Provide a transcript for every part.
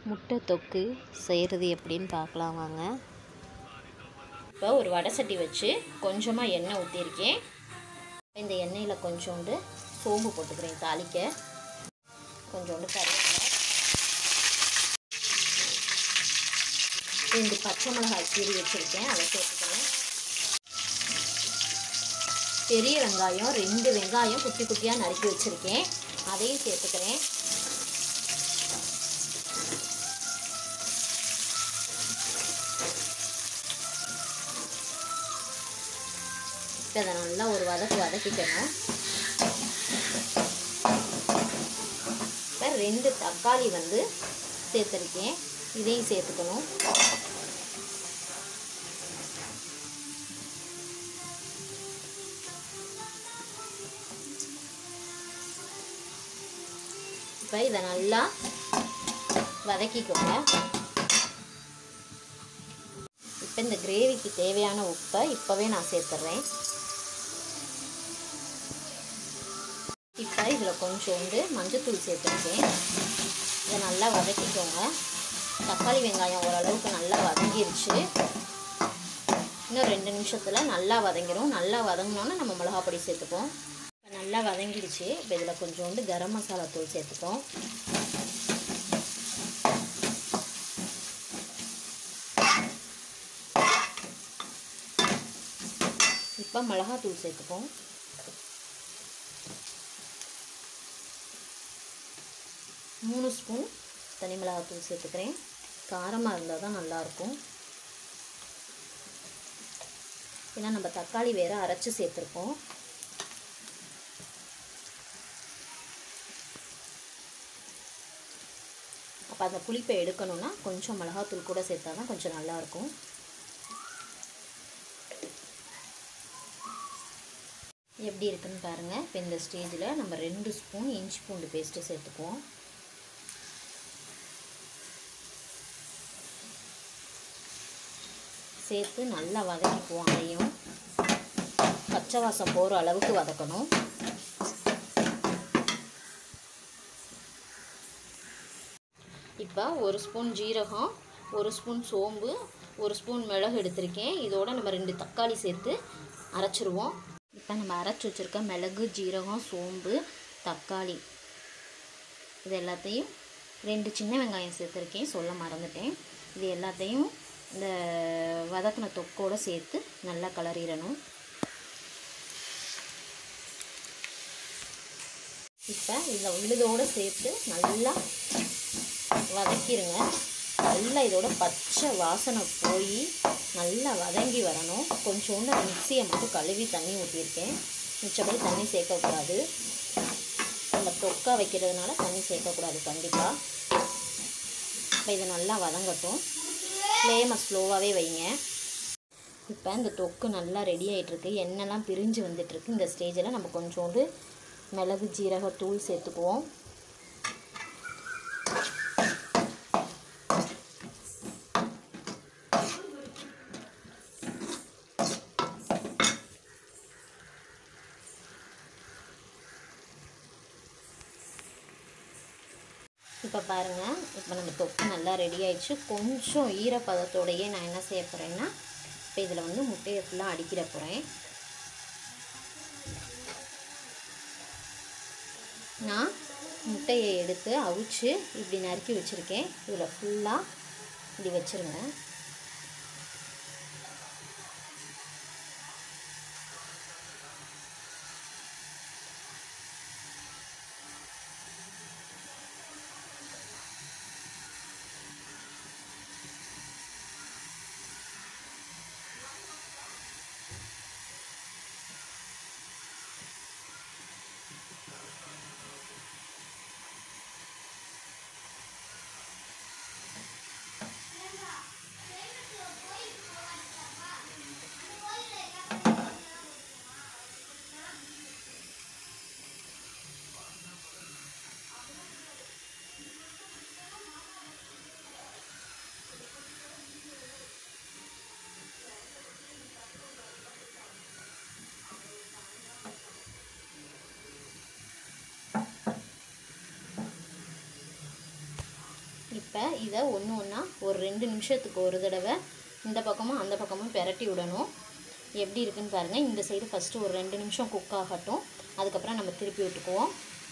முட்டை தொக்கு செய்கிறது எப்படின்னு பார்க்கலாம் வாங்க இப்போ ஒரு வடை சட்டி வச்சு கொஞ்சமாக எண்ணெய் ஊற்றிருக்கேன் இந்த எண்ணெயில் கொஞ்சோண்டு சோம்பு போட்டுக்கிறேன் தாளிக்க கொஞ்சோண்டு கருவேப்பிலை ரெண்டு பச்சை மிளகாய் கீறி வச்சுருக்கேன் அதை சேர்த்துக்கிறேன் பெரிய வெங்காயம் ரெண்டு வெங்காயம் குட்டி குட்டியாக நறுக்கி வச்சுருக்கேன் அதையும் சேர்த்துக்கிறேன் இப்போ அதை நல்லா ஒரு வதக்கு வதக்கிக்கணும் இப்போ ரெண்டு தக்காளி வந்து சேர்த்துருக்கேன் இதையும் சேர்த்துக்கணும் இப்போ இதை நல்லா வதக்கிக்கோங்க இப்போ இந்த கிரேவிக்கு தேவையான உப்பை இப்போவே நான் சேர்த்துட்றேன் இப்போ இதில் கொஞ்சோண்டு மஞ்சத்தூள் சேர்த்துருக்கேன் இதை நல்லா வதக்கிக்கோங்க தக்காளி வெங்காயம் ஓரளவுக்கு நல்லா வதங்கிருச்சு இன்னும் ரெண்டு நிமிஷத்தில் நல்லா வதங்கிடும் நல்லா வதங்கினோன்னா நம்ம மிளகா பொடி சேர்த்துப்போம் இப்போ நல்லா வதங்கிடுச்சு இப்போ இதில் கொஞ்சோண்டு கரம் மசாலா தூள் சேர்த்துப்போம் இப்போ மிளகாத்தூள் சேர்த்துப்போம் மூணு ஸ்பூன் தனி மிளகாத்தூள் சேர்த்துக்கிறேன் காரமாக இருந்தால் தான் நல்லாயிருக்கும் ஏன்னா நம்ம தக்காளி வேறு அரைச்சி சேர்த்துருக்கோம் அப்போ அந்த புளிப்பை எடுக்கணும்னா கொஞ்சம் மிளகாத்தூள் கூட சேர்த்தா தான் கொஞ்சம் நல்லாயிருக்கும் எப்படி இருக்குன்னு பாருங்கள் இப்போ இந்த ஸ்டேஜில் நம்ம ரெண்டு ஸ்பூன் இஞ்சி பூண்டு பேஸ்ட்டு சேர்த்துக்குவோம் சேர்த்து நல்லா வதக்கிக்குவோம் அதையும் பச்சை வாசம் போகிற அளவுக்கு வதக்கணும் இப்போ ஒரு ஸ்பூன் ஜீரகம் ஒரு ஸ்பூன் சோம்பு ஒரு ஸ்பூன் மிளகு எடுத்திருக்கேன் இதோட நம்ம ரெண்டு தக்காளி சேர்த்து அரைச்சிருவோம் இப்போ நம்ம அரைச்சி வச்சுருக்க மிளகு ஜீரகம் சோம்பு தக்காளி இது எல்லாத்தையும் ரெண்டு சின்ன வெங்காயம் சேர்த்துருக்கேன் சொல்ல மறந்துட்டேன் இது எல்லாத்தையும் இந்த வதக்கின தொக்கோடு சேர்த்து நல்லா கலரிடணும் இப்போ இதில் உள்ளதோடு சேர்த்து நல்லா வதக்கிடுங்க நல்லா இதோட பச்சை வாசனை போய் நல்லா வதங்கி வரணும் கொஞ்சோண்டு மிக்சியை மட்டும் கழுவி தண்ணி ஊற்றியிருக்கேன் மிச்சப்படி தண்ணி சேர்க்கக்கூடாது நம்ம தொக்கா வைக்கிறதுனால தண்ணி சேர்க்கக்கூடாது கண்டிப்பாக இப்போ இது நல்லா வதங்கட்டும் ஃப்ளேமை ஸ்லோவாகவே வைங்க இப்போ இந்த தொக்கு நல்லா ரெடி ஆகிட்டுருக்கு எண்ணெய்லாம் பிரிஞ்சு வந்துட்டுருக்கு இந்த ஸ்டேஜில் நம்ம கொஞ்சோண்டு மிளகு ஜீரகத்தூள் சேர்த்துக்குவோம் இப்போ பாருங்கள் இப்போ நம்ம தொக்கு நல்லா ரெடி ஆயிடுச்சு கொஞ்சம் ஈரப்பதத்தோடையே நான் என்ன செய்ய போகிறேன்னா இப்போ இதில் வந்து முட்டையை ஃபுல்லாக அடிக்கிற போகிறேன் நான் முட்டையை எடுத்து அவிச்சு இப்படி நறுக்கி வச்சுருக்கேன் இதில் ஃபுல்லாக இப்படி வச்சுருங்க இப்போ இதை ஒன்று ஒன்றா ஒரு ரெண்டு நிமிஷத்துக்கு ஒரு தடவை இந்த பக்கமும் அந்த பக்கமும் பெரட்டி விடணும் எப்படி இருக்குன்னு பாருங்கள் இந்த சைடு ஃபஸ்ட்டு ஒரு ரெண்டு நிமிஷம் குக் ஆகட்டும் அதுக்கப்புறம் நம்ம திருப்பி விட்டுக்குவோம்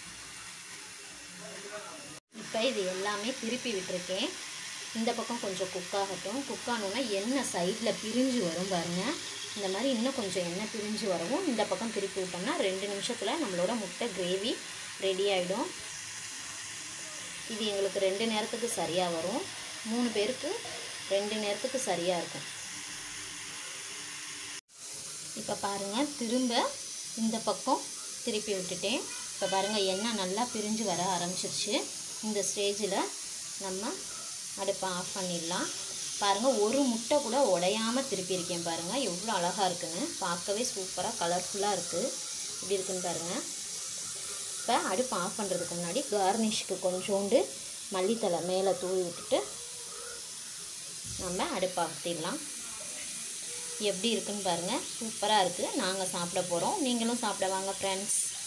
இப்போ இது எல்லாமே திருப்பி விட்டுருக்கேன் இந்த பக்கம் கொஞ்சம் குக் ஆகட்டும் குக் ஆனோன்னா எண்ணெய் சைடில் பிரிஞ்சு வரும் பாருங்கள் இந்த மாதிரி இன்னும் கொஞ்சம் எண்ணெய் பிரிஞ்சு வரவும் இந்த பக்கம் திருப்பி விட்டோம்னா ரெண்டு நிமிஷத்தில் நம்மளோட முட்டை கிரேவி ரெடி ஆகிடும் இது எங்களுக்கு ரெண்டு நேரத்துக்கு சரியாக வரும் மூணு பேருக்கு ரெண்டு நேரத்துக்கு சரியாக இருக்கும் இப்போ பாருங்கள் திரும்ப இந்த பக்கம் திருப்பி விட்டுட்டேன் இப்போ பாருங்கள் எண்ணெய் நல்லா பிரிஞ்சு வர ஆரம்பிச்சிருச்சு இந்த ஸ்டேஜில் நம்ம அடுப்பை ஆஃப் பண்ணிடலாம் பாருங்கள் ஒரு முட்டை கூட உடையாமல் திருப்பியிருக்கேன் பாருங்கள் எவ்வளோ அழகாக இருக்குன்னு பார்க்கவே சூப்பராக கலர்ஃபுல்லாக இருக்குது இப்படி இருக்குன்னு பாருங்கள் இப்போ அடுப்பு ஆஃப் பண்ணுறதுக்கு முன்னாடி கார்னிஷ்க்கு கொஞ்சோண்டு மல்லித்தலை மேலே தூவி விட்டுட்டு நம்ம அடுப்பை ஆற்றிடலாம் எப்படி இருக்குன்னு பாருங்கள் சூப்பராக இருக்குது நாங்கள் சாப்பிட போகிறோம் நீங்களும் சாப்பிட வாங்க ஃப்ரெண்ட்ஸ்